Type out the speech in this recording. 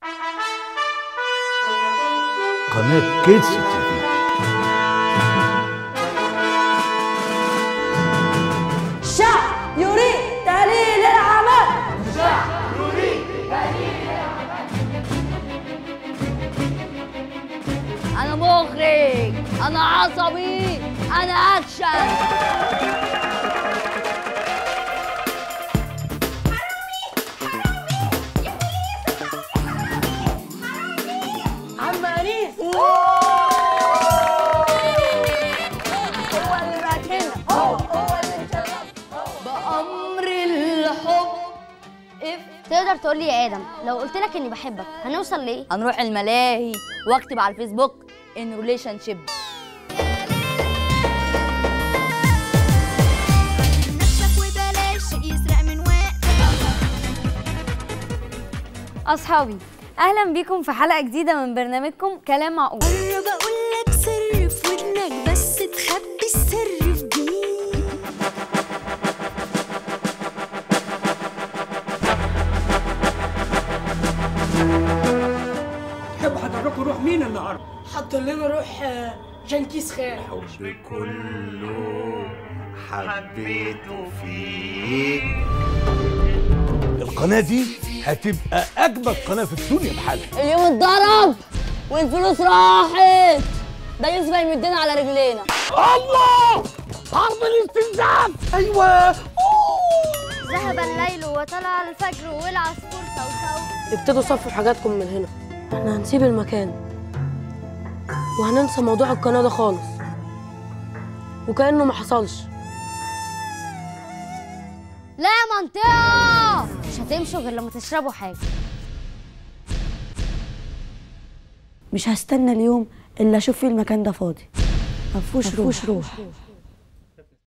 قناة كيدز تي في الشعب يريد تقليل الأعمال انا مخرج انا عصبي انا اكشن عم أنيس هو اللي باكلنا هو هو اللي مشرف بأمر الحب اف تقدر تقول لي يا ادم لو قلت لك اني بحبك هنوصل لايه هنروح الملاهي واكتب على الفيسبوك ان ريليشن شيب نفسك وبلاش يسرق من وقتك أصحابي أهلا بيكم في حلقة جديدة من برنامجكم كلام معقول قرب اقول لك سر في ودنك بس تخبي السر في دي تحب حضرتك نروح مين النهارده؟ حط لنا روح آه، جنكيز خان الحب كله حبيته فيك القناة دي هتبقى أجمد قناة في الدنيا بحالها اليوم اتضرب والفلوس راحت ده يوسف هيمدنا على رجلينا الله حرب الاستنزاف أيوه ذهب الليل وطلع الفجر والعصفور صوصو ابتدوا صفوا حاجاتكم من هنا احنا هنسيب المكان وهننسى موضوع القناة ده خالص وكأنه ما حصلش لا يا منطقة مش هتمشوا غير لما تشربوا حاجة مش هستنى اليوم اللي اشوف فيه المكان ده فاضي ما فيهوش روح